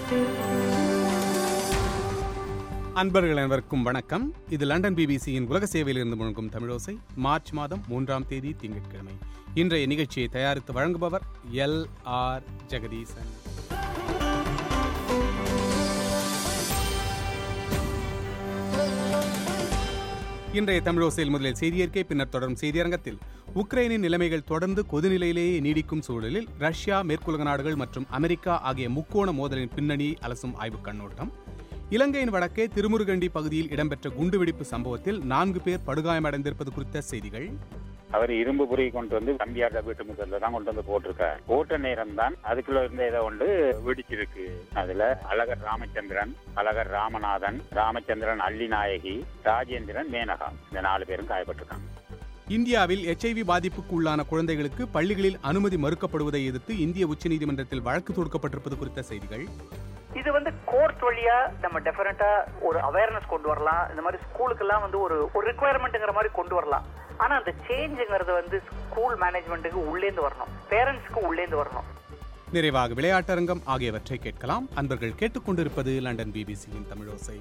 அன்பர்கள் அனைவருக்கும் வணக்கம் இது லண்டன் பிபிசியின் உலக சேவையிலிருந்து முழங்கும் தமிழோசை மார்ச் மாதம் மூன்றாம் தேதி திங்கட்கிழமை இன்றைய நிகழ்ச்சியை தயாரித்து வழங்குபவர் எல் ஆர் ஜெகதீசன் இன்றைய தமிழோசையில் முதலில் செய்தியறிக்கை பின்னர் தொடரும் செய்தியரங்கத்தில் உக்ரைனின் நிலைமைகள் தொடர்ந்து கொதுநிலையிலேயே நீடிக்கும் சூழலில் ரஷ்யா மேற்குலக நாடுகள் மற்றும் அமெரிக்கா ஆகிய முக்கோண மோதலின் பின்னணியை அலசும் ஆய்வுக் கண்ணோட்டம் இலங்கையின் வடக்கே திருமுருகண்டி பகுதியில் இடம்பெற்ற குண்டுவெடிப்பு சம்பவத்தில் நான்கு பேர் படுகாயமடைந்திருப்பது குறித்த செய்திகள் அவர் இரும்பு புரி கொண்டு வந்து தம்பியாட்ட வீட்டு முகத்துல தான் கொண்டு வந்து போட்டிருக்காரு போட்ட நேரம் தான் அதுக்குள்ள இருந்த இதை கொண்டு வெடிச்சிருக்கு அதுல அழகர் ராமச்சந்திரன் அழகர் ராமநாதன் ராமச்சந்திரன் அள்ளிநாயகி ராஜேந்திரன் மேனகா இந்த நாலு பேரும் காயப்பட்டிருக்காங்க இந்தியாவில் எச்ஐவி பாதிப்புக்கு உள்ளான குழந்தைகளுக்கு பள்ளிகளில் அனுமதி மறுக்கப்படுவதை எதிர்த்து இந்திய உச்சநீதிமன்றத்தில் வழக்கு தொடுக்கப்பட்டிருப்பது குறித்த செய்திகள் இது வந்து கோர்ட் வழியா நம்ம டெஃபினட்டா ஒரு அவேர்னஸ் கொண்டு வரலாம் இந்த மாதிரி ஸ்கூலுக்கெல்லாம் வந்து ஒரு ஒரு ரிக்குவயர்மெண்ட்டுங்கிற மாதிரி கொண்டு வரலாம் ஆனா அந்த சேஞ்சுங்கிறது வந்து ஸ்கூல் மேனேஜ்மெண்ட்டுக்கு உள்ளேந்து வரணும் பேரண்ட்ஸ்க்கு உள்ளேந்து வரணும் நிறைவாக விளையாட்டரங்கம் ஆகியவற்றை கேட்கலாம் அன்பர்கள் கேட்டுக்கொண்டிருப்பது லண்டன் பிபிசியின் தமிழோசை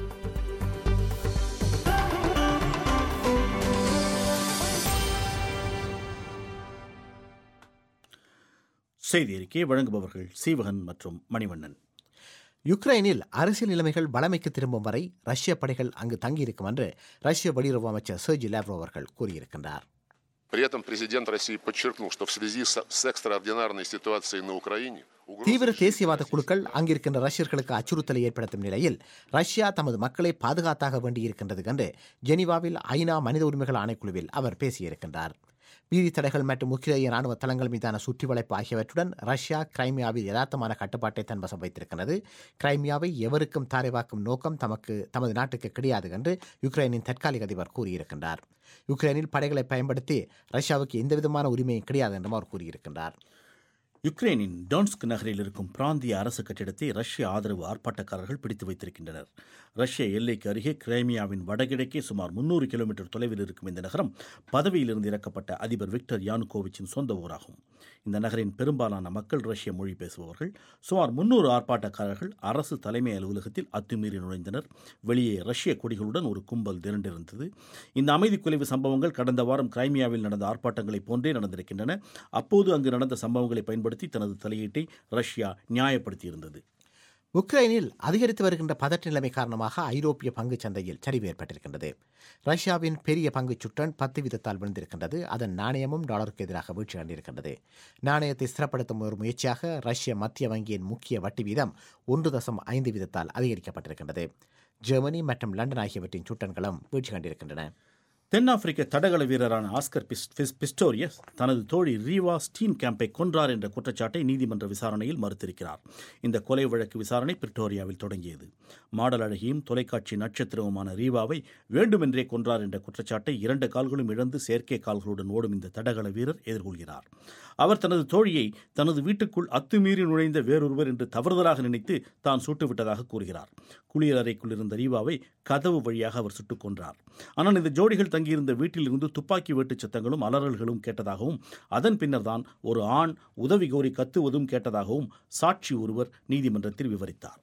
செய்தி அறிக்கையை வழங்குபவர்கள் சீவகன் மற்றும் மணிவண்ணன் யுக்ரைனில் அரசியல் நிலைமைகள் வளமைக்கு திரும்பும் வரை ரஷ்ய படைகள் அங்கு தங்கியிருக்கும் என்று ரஷ்ய வெளியுறவு அமைச்சர் சர்ஜி லேவ்ரோ அவர்கள் கூறியிருக்கின்றார் При этом президент России подчеркнул, что в связи с, с экстраординарной ситуацией на Украине угроза தீவிர жизни தேசியவாத குழுக்கள் அங்கிருக்கின்ற ரஷ்யர்களுக்கு அச்சுறுத்தலை ஏற்படுத்தும் நிலையில் ரஷ்யா தமது மக்களை பாதுகாத்தாக வேண்டியிருக்கின்றது என்று ஜெனீவாவில் ஐநா மனித உரிமைகள் ஆணைக்குழுவில் அவர் பேசியிருக்கின்றார் வீதி தடைகள் மற்றும் முக்கிய ராணுவ தளங்கள் மீதான சுற்றி வளைப்பு ஆகியவற்றுடன் ரஷ்யா கிரைமியாவில் யதார்த்தமான கட்டுப்பாட்டை தன்வசம் வைத்திருக்கிறது கிரைமியாவை எவருக்கும் தாரைவாக்கும் நோக்கம் தமக்கு தமது நாட்டுக்கு கிடையாது என்று யுக்ரைனின் தற்காலிக அதிபர் கூறியிருக்கின்றார் யுக்ரைனில் படைகளை பயன்படுத்தி ரஷ்யாவுக்கு எந்தவிதமான உரிமையும் கிடையாது என்றும் அவர் கூறியிருக்கின்றார் யுக்ரைனின் டொன்ஸ்க் நகரில் இருக்கும் பிராந்திய அரசு கட்டிடத்தை ரஷ்ய ஆதரவு ஆர்ப்பாட்டக்காரர்கள் பிடித்து வைத்திருக்கின்றனர் ரஷ்ய எல்லைக்கு அருகே கிரைமியாவின் வடகிழக்கே சுமார் முன்னூறு கிலோமீட்டர் தொலைவில் இருக்கும் இந்த நகரம் பதவியிலிருந்து இறக்கப்பட்ட அதிபர் விக்டர் யானுகோவிச்சின் சொந்த ஊராகும் இந்த நகரின் பெரும்பாலான மக்கள் ரஷ்ய மொழி பேசுபவர்கள் சுமார் முன்னூறு ஆர்ப்பாட்டக்காரர்கள் அரசு தலைமை அலுவலகத்தில் அத்துமீறி நுழைந்தனர் வெளியே ரஷ்ய கொடிகளுடன் ஒரு கும்பல் திரண்டிருந்தது இந்த அமைதி குலைவு சம்பவங்கள் கடந்த வாரம் கிரைமியாவில் நடந்த ஆர்ப்பாட்டங்களைப் போன்றே நடந்திருக்கின்றன அப்போது அங்கு நடந்த சம்பவங்களை பயன்படுத்தி தனது தலையீட்டை ரஷ்யா நியாயப்படுத்தியிருந்தது உக்ரைனில் அதிகரித்து வருகின்ற பதற்ற நிலைமை காரணமாக ஐரோப்பிய பங்குச் சந்தையில் சரிவு ஏற்பட்டிருக்கின்றது ரஷ்யாவின் பெரிய பங்குச் சுட்டன் பத்து வீதத்தால் விழுந்திருக்கின்றது அதன் நாணயமும் டாலருக்கு எதிராக வீழ்ச்சி கண்டிருக்கின்றது நாணயத்தை ஸ்திரப்படுத்தும் ஒரு முயற்சியாக ரஷ்ய மத்திய வங்கியின் முக்கிய வட்டி வீதம் ஒன்று தசம் ஐந்து வீதத்தால் அதிகரிக்கப்பட்டிருக்கின்றது ஜெர்மனி மற்றும் லண்டன் ஆகியவற்றின் சுட்டன்களும் வீழ்ச்சி கண்டிருக்கின்றன தென்னாப்பிரிக்க தடகள வீரரான ஆஸ்கர் பிஸ் பிஸ் பிஸ்டோரியஸ் தனது தோழி ரீவா ஸ்டீன் கேம்பை கொன்றார் என்ற குற்றச்சாட்டை நீதிமன்ற விசாரணையில் மறுத்திருக்கிறார் இந்த கொலை வழக்கு விசாரணை பிரிட்டோரியாவில் தொடங்கியது மாடல் அழகியும் தொலைக்காட்சி நட்சத்திரவுமான ரீவாவை வேண்டுமென்றே கொன்றார் என்ற குற்றச்சாட்டை இரண்டு கால்களும் இழந்து செயற்கை கால்களுடன் ஓடும் இந்த தடகள வீரர் எதிர்கொள்கிறார் அவர் தனது தோழியை தனது வீட்டுக்குள் அத்துமீறி நுழைந்த வேறொருவர் என்று தவறுதலாக நினைத்து தான் சுட்டுவிட்டதாக கூறுகிறார் குளியலறைக்குள் இருந்த ரீவாவை கதவு வழியாக அவர் சுட்டுக் கொன்றார் ஆனால் இந்த ஜோடிகள் தங்கியிருந்த வீட்டிலிருந்து துப்பாக்கி வெட்டுச் சத்தங்களும் அலறல்களும் கேட்டதாகவும் அதன் பின்னர்தான் ஒரு ஆண் உதவி கோரி கத்துவதும் கேட்டதாகவும் சாட்சி ஒருவர் நீதிமன்றத்தில் விவரித்தார்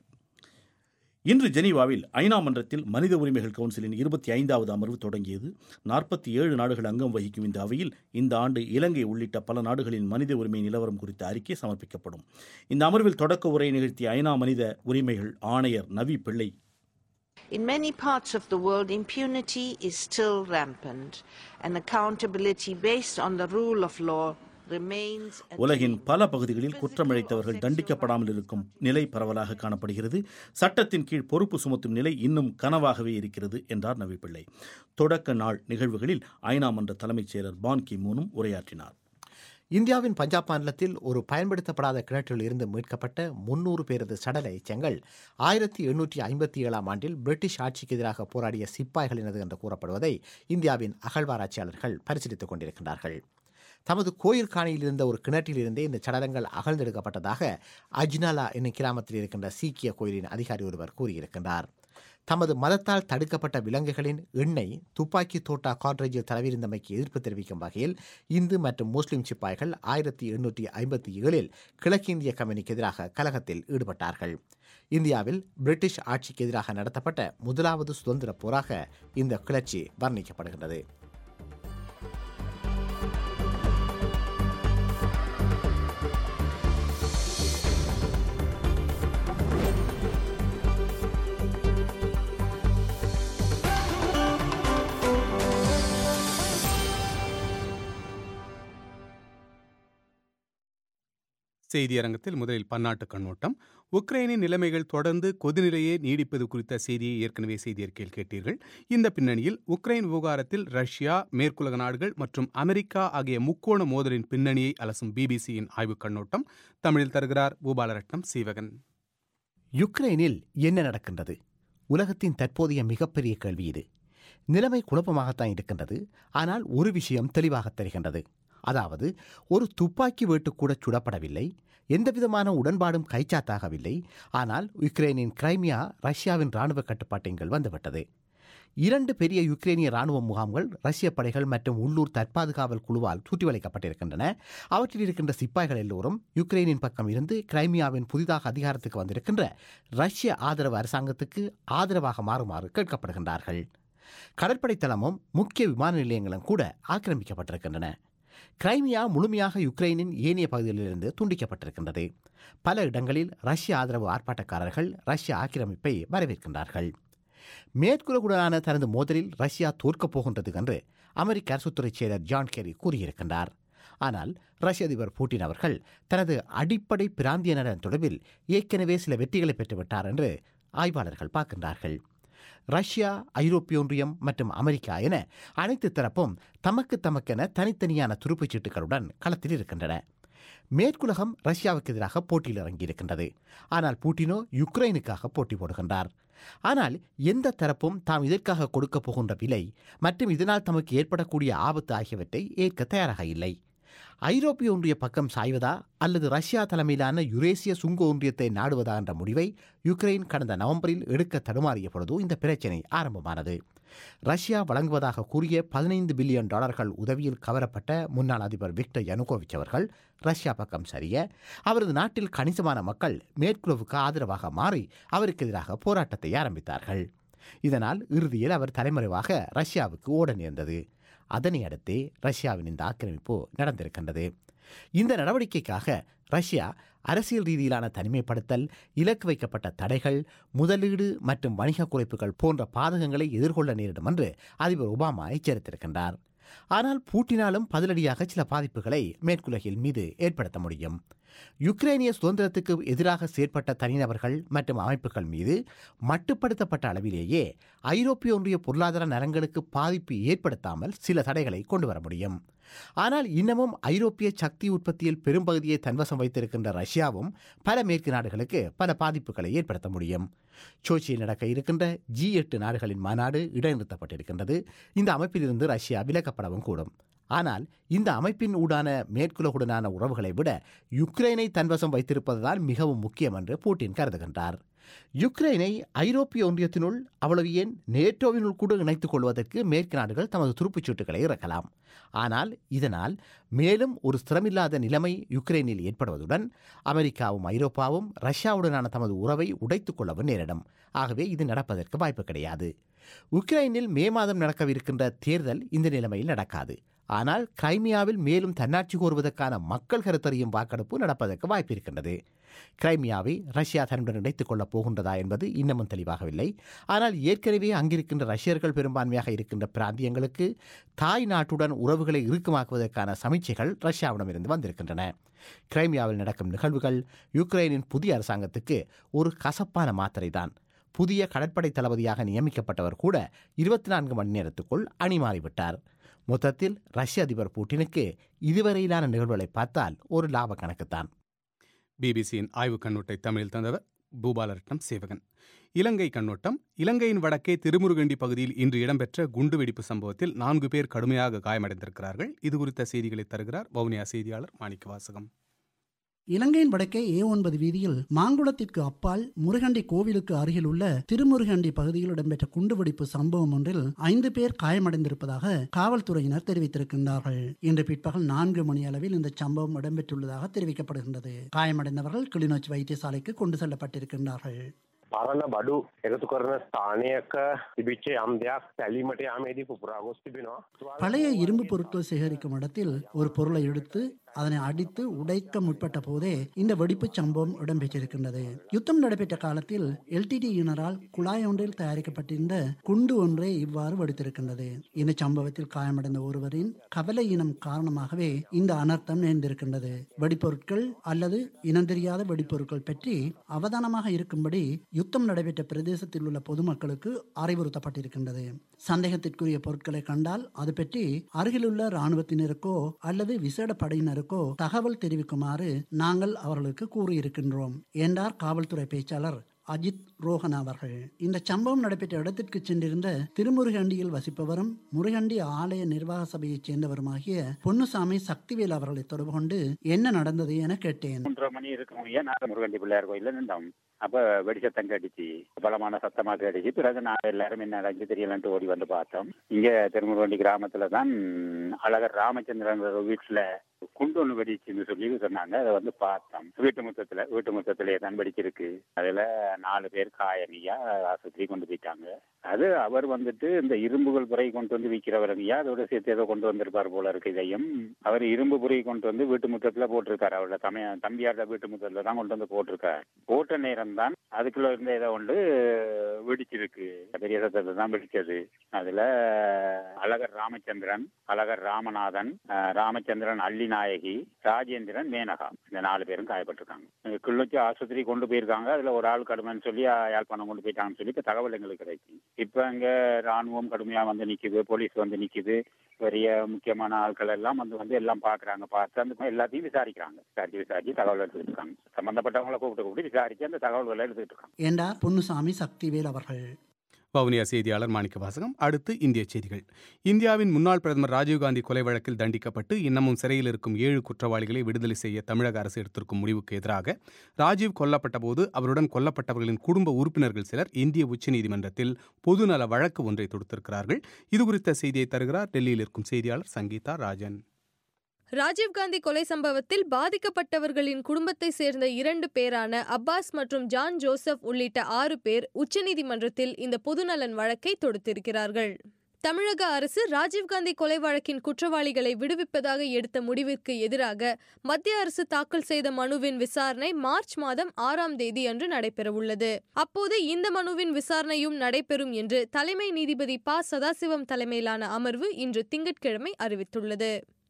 இன்று ஜெனீவாவில் ஐநா மன்றத்தில் மனித உரிமைகள் கவுன்சிலின் இருபத்தி ஐந்தாவது அமர்வு தொடங்கியது நாற்பத்தி ஏழு நாடுகள் அங்கம் வகிக்கும் இந்த அவையில் இந்த ஆண்டு இலங்கை உள்ளிட்ட பல நாடுகளின் மனித உரிமை நிலவரம் குறித்த அறிக்கை சமர்ப்பிக்கப்படும் இந்த அமர்வில் தொடக்க உரை நிகழ்த்திய ஐநா மனித உரிமைகள் ஆணையர் நவி பிள்ளை In many parts of the world, impunity is still rampant, and accountability based on the rule of law remains. a உலகின் dream. பல பகுதிகளில் குற்றமிழைத்தவர்கள் தண்டிக்கப்படாமல் இருக்கும் நிலை பரவலாக காணப்படுகிறது சட்டத்தின் கீழ் பொறுப்பு சுமத்தும் நிலை இன்னும் கனவாகவே இருக்கிறது என்றார் நவிப்பிள்ளை தொடக்க நாள் நிகழ்வுகளில் ஐநா மன்ற தலைமைச் செயலர் பான் கி மூனும் உரையாற்றினார் இந்தியாவின் பஞ்சாப் மாநிலத்தில் ஒரு பயன்படுத்தப்படாத கிணற்றில் இருந்து மீட்கப்பட்ட முன்னூறு பேரது சடல எச்சங்கள் ஆயிரத்தி எண்ணூற்றி ஐம்பத்தி ஏழாம் ஆண்டில் பிரிட்டிஷ் ஆட்சிக்கு எதிராக போராடிய சிப்பாய்களினது என்று கூறப்படுவதை இந்தியாவின் அகழ்வாராய்ச்சியாளர்கள் பரிசீலித்துக் கொண்டிருக்கிறார்கள் தமது கோயில் காணியில் இருந்த ஒரு கிணற்றிலிருந்தே இந்த சடலங்கள் அகழ்ந்தெடுக்கப்பட்டதாக அஜ்னாலா என்னும் கிராமத்தில் இருக்கின்ற சீக்கிய கோயிலின் அதிகாரி ஒருவர் கூறியிருக்கின்றார் தமது மதத்தால் தடுக்கப்பட்ட விலங்குகளின் எண்ணெய் துப்பாக்கி தோட்டா காட்ரேஜில் தரவிருந்தமைக்கு எதிர்ப்பு தெரிவிக்கும் வகையில் இந்து மற்றும் முஸ்லிம் சிப்பாய்கள் ஆயிரத்தி எண்ணூற்றி ஐம்பத்தி ஏழில் கிழக்கிந்திய கம்பெனிக்கு எதிராக கலகத்தில் ஈடுபட்டார்கள் இந்தியாவில் பிரிட்டிஷ் ஆட்சிக்கு எதிராக நடத்தப்பட்ட முதலாவது சுதந்திர போராக இந்த கிளர்ச்சி வர்ணிக்கப்படுகின்றது செய்தியரங்கத்தில் முதலில் பன்னாட்டு கண்ணோட்டம் உக்ரைனின் நிலைமைகள் தொடர்ந்து கொதிநிலையே நீடிப்பது குறித்த செய்தியை ஏற்கனவே செய்தியறிக்கையில் கேட்டீர்கள் இந்த பின்னணியில் உக்ரைன் விவகாரத்தில் ரஷ்யா மேற்குலக நாடுகள் மற்றும் அமெரிக்கா ஆகிய முக்கோண மோதலின் பின்னணியை அலசும் பிபிசியின் ஆய்வுக் கண்ணோட்டம் தமிழில் தருகிறார் பூபாலரட்னம் சீவகன் யுக்ரைனில் என்ன நடக்கின்றது உலகத்தின் தற்போதைய மிகப்பெரிய கேள்வி இது நிலைமை குழப்பமாகத்தான் இருக்கின்றது ஆனால் ஒரு விஷயம் தெளிவாக தெரிகின்றது அதாவது ஒரு துப்பாக்கி வேட்டு கூட சுடப்படவில்லை எந்தவிதமான உடன்பாடும் கைச்சாத்தாகவில்லை ஆனால் யுக்ரைனின் கிரைமியா ரஷ்யாவின் இராணுவ கட்டுப்பாட்டின் கீழ் வந்துவிட்டது இரண்டு பெரிய யுக்ரைனிய ராணுவ முகாம்கள் ரஷ்ய படைகள் மற்றும் உள்ளூர் தற்பாதுகாவல் குழுவால் சுற்றி வளைக்கப்பட்டிருக்கின்றன அவற்றில் இருக்கின்ற சிப்பாய்கள் எல்லோரும் யுக்ரைனின் பக்கம் இருந்து கிரைமியாவின் புதிதாக அதிகாரத்துக்கு வந்திருக்கின்ற ரஷ்ய ஆதரவு அரசாங்கத்துக்கு ஆதரவாக மாறுமாறு கேட்கப்படுகின்றார்கள் கடற்படை தளமும் முக்கிய விமான நிலையங்களும் கூட ஆக்கிரமிக்கப்பட்டிருக்கின்றன கிரைமியா முழுமையாக யுக்ரைனின் ஏனைய பகுதிகளிலிருந்து துண்டிக்கப்பட்டிருக்கின்றது பல இடங்களில் ரஷ்ய ஆதரவு ஆர்ப்பாட்டக்காரர்கள் ரஷ்ய ஆக்கிரமிப்பை வரவேற்கின்றார்கள் மேற்குலகுடனான தனது மோதலில் ரஷ்யா தோற்கப் போகின்றது என்று அமெரிக்க அரசுத்துறை செயலர் ஜான் கெரி கூறியிருக்கின்றார் ஆனால் ரஷ்ய அதிபர் புட்டின் அவர்கள் தனது அடிப்படை பிராந்திய நலன் தொடர்பில் ஏற்கனவே சில வெற்றிகளை பெற்றுவிட்டார் என்று ஆய்வாளர்கள் பார்க்கின்றார்கள் ரஷ்யா ஐரோப்பிய ஒன்றியம் மற்றும் அமெரிக்கா என அனைத்து தரப்பும் தமக்கு தமக்கென தனித்தனியான துருப்புச் சீட்டுகளுடன் களத்தில் இருக்கின்றன மேற்குலகம் ரஷ்யாவுக்கு எதிராக போட்டியில் இறங்கியிருக்கின்றது ஆனால் பூட்டினோ யுக்ரைனுக்காக போட்டி போடுகின்றார் ஆனால் எந்த தரப்பும் தாம் இதற்காக கொடுக்கப் போகின்ற விலை மற்றும் இதனால் தமக்கு ஏற்படக்கூடிய ஆபத்து ஆகியவற்றை ஏற்க தயாராக இல்லை ஐரோப்பிய ஒன்றிய பக்கம் சாய்வதா அல்லது ரஷ்யா தலைமையிலான யுரேசிய சுங்க ஒன்றியத்தை நாடுவதா என்ற முடிவை யுக்ரைன் கடந்த நவம்பரில் எடுக்க தடுமாறிய பொழுது இந்த பிரச்சினை ஆரம்பமானது ரஷ்யா வழங்குவதாக கூறிய பதினைந்து பில்லியன் டாலர்கள் உதவியில் கவரப்பட்ட முன்னாள் அதிபர் விக்டர் யனுகோவிச் அவர்கள் ரஷ்யா பக்கம் சரிய அவரது நாட்டில் கணிசமான மக்கள் மேற்குலவுக்கு ஆதரவாக மாறி அவருக்கு எதிராக போராட்டத்தை ஆரம்பித்தார்கள் இதனால் இறுதியில் அவர் தலைமறைவாக ரஷ்யாவுக்கு ஓட நேர்ந்தது அதனை அடுத்தே ரஷ்யாவின் இந்த ஆக்கிரமிப்பு நடந்திருக்கின்றது இந்த நடவடிக்கைக்காக ரஷ்யா அரசியல் ரீதியிலான தனிமைப்படுத்தல் இலக்கு வைக்கப்பட்ட தடைகள் முதலீடு மற்றும் வணிக குறைப்புகள் போன்ற பாதகங்களை எதிர்கொள்ள நேரிடும் என்று அதிபர் ஒபாமா எச்சரித்திருக்கின்றார் ஆனால் பூட்டினாலும் பதிலடியாக சில பாதிப்புகளை மேற்குலகில் மீது ஏற்படுத்த முடியும் யுக்ரைனிய சுதந்திரத்துக்கு எதிராக செயற்பட்ட தனிநபர்கள் மற்றும் அமைப்புகள் மீது மட்டுப்படுத்தப்பட்ட அளவிலேயே ஐரோப்பிய ஒன்றிய பொருளாதார நலன்களுக்கு பாதிப்பு ஏற்படுத்தாமல் சில தடைகளை கொண்டு வர முடியும் ஆனால் இன்னமும் ஐரோப்பிய சக்தி உற்பத்தியில் பெரும்பகுதியை தன்வசம் வைத்திருக்கின்ற ரஷ்யாவும் பல மேற்கு நாடுகளுக்கு பல பாதிப்புகளை ஏற்படுத்த முடியும் சோச்சியில் நடக்க இருக்கின்ற ஜி எட்டு நாடுகளின் மாநாடு இடைநிறுத்தப்பட்டிருக்கின்றது இந்த அமைப்பிலிருந்து ரஷ்யா விலக்கப்படவும் கூடும் ஆனால் இந்த அமைப்பின் ஊடான மேற்குலகுடனான உறவுகளை விட யுக்ரைனை தன்வசம் வைத்திருப்பதுதான் மிகவும் முக்கியம் என்று பூட்டின் கருதுகின்றார் யுக்ரைனை ஐரோப்பிய ஒன்றியத்தினுள் அவ்வளவு ஏன் நேட்டோவினுள் கூட இணைத்துக் கொள்வதற்கு மேற்கு நாடுகள் தமது துருப்புச் சீட்டுகளை இறக்கலாம் ஆனால் இதனால் மேலும் ஒரு ஸ்திரமில்லாத நிலைமை யுக்ரைனில் ஏற்படுவதுடன் அமெரிக்காவும் ஐரோப்பாவும் ரஷ்யாவுடனான தமது உறவை உடைத்துக் கொள்ளவும் நேரிடும் ஆகவே இது நடப்பதற்கு வாய்ப்பு கிடையாது உக்ரைனில் மே மாதம் நடக்கவிருக்கின்ற தேர்தல் இந்த நிலைமையில் நடக்காது ஆனால் கிரைமியாவில் மேலும் தன்னாட்சி கோருவதற்கான மக்கள் கருத்தறியும் வாக்கெடுப்பு நடப்பதற்கு வாய்ப்பு இருக்கின்றது கிரைமியாவை ரஷ்யா தன்னுடன் இணைத்துக் கொள்ளப் போகின்றதா என்பது இன்னமும் தெளிவாகவில்லை ஆனால் ஏற்கனவே அங்கிருக்கின்ற ரஷ்யர்கள் பெரும்பான்மையாக இருக்கின்ற பிராந்தியங்களுக்கு தாய் நாட்டுடன் உறவுகளை இறுக்கமாக்குவதற்கான சமீட்சைகள் ரஷ்யாவிடமிருந்து வந்திருக்கின்றன கிரைமியாவில் நடக்கும் நிகழ்வுகள் யுக்ரைனின் புதிய அரசாங்கத்துக்கு ஒரு கசப்பான மாத்திரைதான் புதிய கடற்படை தளபதியாக நியமிக்கப்பட்டவர் கூட இருபத்தி நான்கு மணி நேரத்துக்குள் அணி மாறிவிட்டார் மொத்தத்தில் ரஷ்ய அதிபர் புட்டினுக்கு இதுவரையிலான நிகழ்வுகளை பார்த்தால் ஒரு லாப கணக்குத்தான் பிபிசியின் ஆய்வு கண்ணோட்டை தமிழில் தந்தவர் பூபாலரட்னம் சேவகன் இலங்கை கண்ணோட்டம் இலங்கையின் வடக்கே திருமுருகண்டி பகுதியில் இன்று இடம்பெற்ற குண்டுவெடிப்பு சம்பவத்தில் நான்கு பேர் கடுமையாக காயமடைந்திருக்கிறார்கள் இது குறித்த செய்திகளை தருகிறார் வவுனியா செய்தியாளர் மாணிக்க வாசகம் இலங்கையின் வடக்கே ஏ ஒன்பது வீதியில் மாங்குளத்திற்கு அப்பால் முருகண்டி கோவிலுக்கு அருகில் உள்ள திருமுருகண்டி பகுதியில் இடம்பெற்ற குண்டுவெடிப்பு சம்பவம் ஒன்றில் ஐந்து பேர் காயமடைந்திருப்பதாக காவல்துறையினர் தெரிவித்திருக்கின்றார்கள் இன்று பிற்பகல் நான்கு மணி அளவில் இந்த சம்பவம் இடம்பெற்றுள்ளதாக தெரிவிக்கப்படுகின்றது காயமடைந்தவர்கள் கிளிநொச்சி வைத்தியசாலைக்கு கொண்டு செல்லப்பட்டிருக்கின்றார்கள் පරණ බඩු එකතු කරන ස්ථානයක තිබිච්ච යම් දෙයක් සැලීමට යාමේදී පුපුරා ගොස් තිබෙනවා. பழைய இரும்பு பொருட்கள் சேகரிக்கும் இடத்தில் ஒரு பொருளை எடுத்து அதனை அடித்து உடைக்க முற்பட்ட போதே இந்த வெடிப்பு சம்பவம் இடம்பெற்றிருக்கின்றது யுத்தம் நடைபெற்ற காலத்தில் எல்டிடியினரால் குழாய் ஒன்றில் தயாரிக்கப்பட்டிருந்த குண்டு ஒன்றே இவ்வாறு வெடித்திருக்கின்றது இந்த சம்பவத்தில் காயமடைந்த ஒருவரின் கவலையினம் காரணமாகவே இந்த அனர்த்தம் நேர்ந்திருக்கின்றது வெடிப்பொருட்கள் அல்லது இனம் தெரியாத வெடிப்பொருட்கள் பற்றி அவதானமாக இருக்கும்படி யுத்தம் நடைபெற்ற பிரதேசத்தில் உள்ள பொதுமக்களுக்கு அறிவுறுத்தப்பட்டிருக்கின்றது சந்தேகத்திற்குரிய பொருட்களை கண்டால் அது பற்றி அருகிலுள்ள இராணுவத்தினருக்கோ அல்லது விசேட படையினருக்கோ தகவல் தெரிவிக்குமாறு நாங்கள் அவர்களுக்கு கூறியிருக்கின்றோம் என்றார் காவல்துறை பேச்சாளர் அஜித் ரோஹன் அவர்கள் இந்த சம்பவம் நடைபெற்ற இடத்திற்கு சென்றிருந்த திருமுருகண்டியில் வசிப்பவரும் முருகண்டி ஆலய நிர்வாக சபையைச் சேர்ந்தவருமாகிய பொன்னுசாமி சக்திவேல் அவர்களை தொடர்பு கொண்டு என்ன நடந்தது என கேட்டேன் மூன்றரை மணி இருக்கும் ஐயா நாங்கள் முருகண்டி பிள்ளையார் கோயில்ல நின்றோம் அப்ப வெடி சத்தம் கேட்டுச்சு பலமான சத்தமா கேட்டுச்சு பிறகு நான் எல்லாரும் என்ன நடந்து தெரியலன்ட்டு ஓடி வந்து பார்த்தோம் இங்க திருமுருகண்டி கிராமத்துல தான் அழகர் ராமச்சந்திரன் வீட்டுல குண்டு ஒண்ணு வெடிச்சுன்னு சொல்லி சொன்னாங்க அதை வந்து பார்த்தோம் வீட்டு முத்தத்துல வீட்டு முத்தத்திலேயே தான் வெடிச்சிருக்கு அதுல நாலு பேர் காயமியா ஆஸ்பத்திரி கொண்டு போயிட்டாங்க அது அவர் வந்துட்டு இந்த இரும்புகள் புரை கொண்டு வந்து விற்கிறவருங்கய்யா அதோட சேர்த்து ஏதோ கொண்டு வந்திருப்பார் போல இருக்கு இதையும் அவர் இரும்பு புரை கொண்டு வந்து வீட்டு முத்தத்துல போட்டிருக்காரு அவரோட தமைய தம்பியாரோட வீட்டு முத்தத்துல தான் கொண்டு வந்து போட்டிருக்காரு போட்ட நேரம் தான் அதுக்குள்ள இருந்த ஏதோ ஒன்று வெடிச்சிருக்கு பெரிய சத்தத்தை தான் வெடிச்சது அதுல அழகர் ராமச்சந்திரன் அழகர் ராமநாதன் அஹ், ராமச்சந்திரன் அள்ளி நாயகி ராஜேந்திரன் மேனகா இந்த நாலு பேரும் காயப்பட்டிருக்காங்க கிளிநொச்சி ஆஸ்பத்திரி கொண்டு போயிருக்காங்க அதுல ஒரு ஆள் கடுமைன்னு சொல்லி அஹ், யாழ்ப்பாணம் கொண்டு போயிட்டாங்கன்னு சொல்லி இப்ப தகவல் எங்களுக்கு கிடைக்கும் இப்ப அங்க ராணுவம் கடுமையா வந்து நிக்குது போலீஸ் வந்து நிக்குது பெரிய முக்கியமான ஆட்கள் எல்லாம் வந்து வந்து எல்லாம் பாக்குறாங்க பார்த்து அந்த எல்லாத்தையும் விசாரிக்கிறாங்க விசாரிச்சு விசாரிச்சு தகவல் எடுத்துக்கிட்டு இருக்காங்க சம்பந்தப்பட்டவங்களை கூப்பிட்டு கூப்பிட்டு விசாரிச்சு அந்த தகவல்களை எடுத்துக்கிட்டு இருக்காங்க என்றார் பொன்னுசாமி சக்திவேல் அவர்கள் வவுனியா செய்தியாளர் மாணிக்க வாசகம் அடுத்து இந்திய செய்திகள் இந்தியாவின் முன்னாள் பிரதமர் ராஜீவ்காந்தி கொலை வழக்கில் தண்டிக்கப்பட்டு இன்னமும் சிறையில் இருக்கும் ஏழு குற்றவாளிகளை விடுதலை செய்ய தமிழக அரசு எடுத்திருக்கும் முடிவுக்கு எதிராக ராஜீவ் கொல்லப்பட்ட போது அவருடன் கொல்லப்பட்டவர்களின் குடும்ப உறுப்பினர்கள் சிலர் இந்திய உச்சநீதிமன்றத்தில் பொதுநல வழக்கு ஒன்றை தொடுத்திருக்கிறார்கள் இதுகுறித்த செய்தியை தருகிறார் டெல்லியில் இருக்கும் செய்தியாளர் சங்கீதா ராஜன் ராஜீவ்காந்தி கொலை சம்பவத்தில் பாதிக்கப்பட்டவர்களின் குடும்பத்தை சேர்ந்த இரண்டு பேரான அப்பாஸ் மற்றும் ஜான் ஜோசப் உள்ளிட்ட ஆறு பேர் உச்சநீதிமன்றத்தில் இந்த பொதுநலன் வழக்கை தொடுத்திருக்கிறார்கள் தமிழக அரசு ராஜீவ்காந்தி கொலை வழக்கின் குற்றவாளிகளை விடுவிப்பதாக எடுத்த முடிவிற்கு எதிராக மத்திய அரசு தாக்கல் செய்த மனுவின் விசாரணை மார்ச் மாதம் ஆறாம் தேதி அன்று நடைபெறவுள்ளது அப்போது இந்த மனுவின் விசாரணையும் நடைபெறும் என்று தலைமை நீதிபதி ப சதாசிவம் தலைமையிலான அமர்வு இன்று திங்கட்கிழமை அறிவித்துள்ளது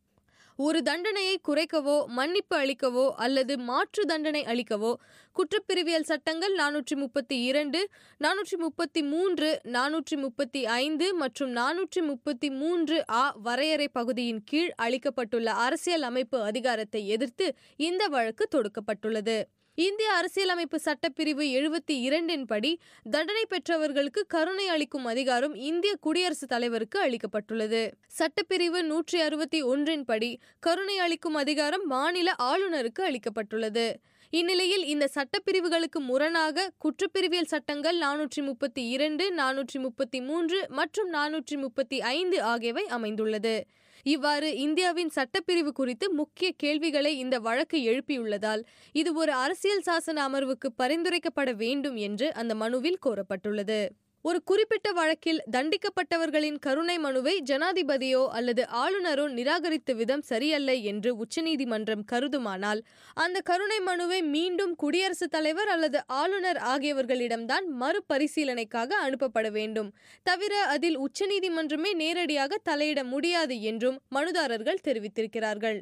ஒரு தண்டனையை குறைக்கவோ மன்னிப்பு அளிக்கவோ அல்லது மாற்று தண்டனை அளிக்கவோ குற்றப்பிரிவியல் சட்டங்கள் நானூற்றி முப்பத்தி இரண்டு நானூற்றி முப்பத்தி மூன்று நானூற்றி முப்பத்தி ஐந்து மற்றும் நானூற்றி முப்பத்தி மூன்று ஆ வரையறை பகுதியின் கீழ் அளிக்கப்பட்டுள்ள அரசியல் அமைப்பு அதிகாரத்தை எதிர்த்து இந்த வழக்கு தொடுக்கப்பட்டுள்ளது இந்திய அரசியலமைப்பு சட்டப்பிரிவு எழுபத்தி இரண்டின் படி தண்டனை பெற்றவர்களுக்கு கருணை அளிக்கும் அதிகாரம் இந்திய குடியரசுத் தலைவருக்கு அளிக்கப்பட்டுள்ளது சட்டப்பிரிவு நூற்றி அறுபத்தி ஒன்றின் படி கருணை அளிக்கும் அதிகாரம் மாநில ஆளுநருக்கு அளிக்கப்பட்டுள்ளது இந்நிலையில் இந்த சட்டப்பிரிவுகளுக்கு முரணாக குற்றப்பிரிவியல் சட்டங்கள் நானூற்றி முப்பத்தி இரண்டு நானூற்றி முப்பத்தி மூன்று மற்றும் நானூற்றி முப்பத்தி ஐந்து ஆகியவை அமைந்துள்ளது இவ்வாறு இந்தியாவின் சட்டப்பிரிவு குறித்து முக்கிய கேள்விகளை இந்த வழக்கு எழுப்பியுள்ளதால் இது ஒரு அரசியல் சாசன அமர்வுக்கு பரிந்துரைக்கப்பட வேண்டும் என்று அந்த மனுவில் கோரப்பட்டுள்ளது ஒரு குறிப்பிட்ட வழக்கில் தண்டிக்கப்பட்டவர்களின் கருணை மனுவை ஜனாதிபதியோ அல்லது ஆளுநரோ நிராகரித்த விதம் சரியல்ல என்று உச்சநீதிமன்றம் கருதுமானால் அந்த கருணை மனுவை மீண்டும் குடியரசுத் தலைவர் அல்லது ஆளுநர் ஆகியவர்களிடம்தான் மறுபரிசீலனைக்காக அனுப்பப்பட வேண்டும் தவிர அதில் உச்சநீதிமன்றமே நேரடியாக தலையிட முடியாது என்றும் மனுதாரர்கள் தெரிவித்திருக்கிறார்கள்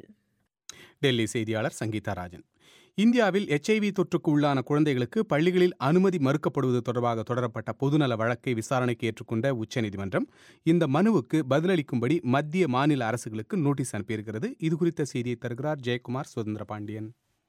டெல்லி செய்தியாளர் சங்கீதா ராஜன் இந்தியாவில் எச்ஐவி தொற்றுக்கு உள்ளான குழந்தைகளுக்கு பள்ளிகளில் அனுமதி மறுக்கப்படுவது தொடர்பாக தொடரப்பட்ட பொதுநல வழக்கை விசாரணைக்கு ஏற்றுக்கொண்ட உச்சநீதிமன்றம் இந்த மனுவுக்கு பதிலளிக்கும்படி மத்திய மாநில அரசுகளுக்கு நோட்டீஸ் அனுப்பியிருக்கிறது இது குறித்த செய்தியை தருகிறார் ஜெயக்குமார் சுதந்திர பாண்டியன்